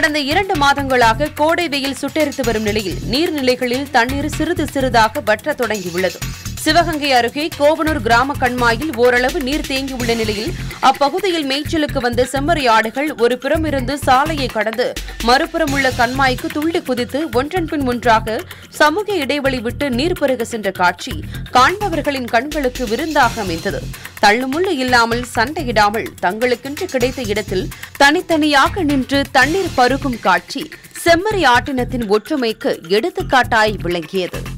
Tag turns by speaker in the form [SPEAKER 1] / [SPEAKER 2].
[SPEAKER 1] கடந்த இரண்டு மாதங்களாக கோடை வெயில் சுட்டெரித்து வரும் நிலையில் நீர்நிலைகளில் தண்ணீர் சிறிது சிறிதாக வற்றத் தொடங்கியுள்ளது சிவகங்கை அருகே கோவனூர் கிராம கண்மாயில் ஓரளவு நீர் தேங்கியுள்ள நிலையில் அப்பகுதியில் மேய்ச்சலுக்கு வந்த செம்மறி ஆடுகள் ஒரு புறமிருந்து சாலையை கடந்து மறுபுறம் உள்ள கண்மாய்க்கு துள்ளி குதித்து ஒன்றன் பின் ஒன்றாக சமூக இடைவெளி விட்டு நீர் பருக சென்ற காட்சி காண்பவர்களின் கண்களுக்கு விருந்தாக அமைந்தது தள்ளுமுள்ளு இல்லாமல் சண்டையிடாமல் தங்களுக்கென்று கிடைத்த இடத்தில் தனித்தனியாக நின்று தண்ணீர் பருகும் காட்சி செம்மறி ஆட்டினத்தின் ஒற்றுமைக்கு எடுத்துக்காட்டாய் விளங்கியது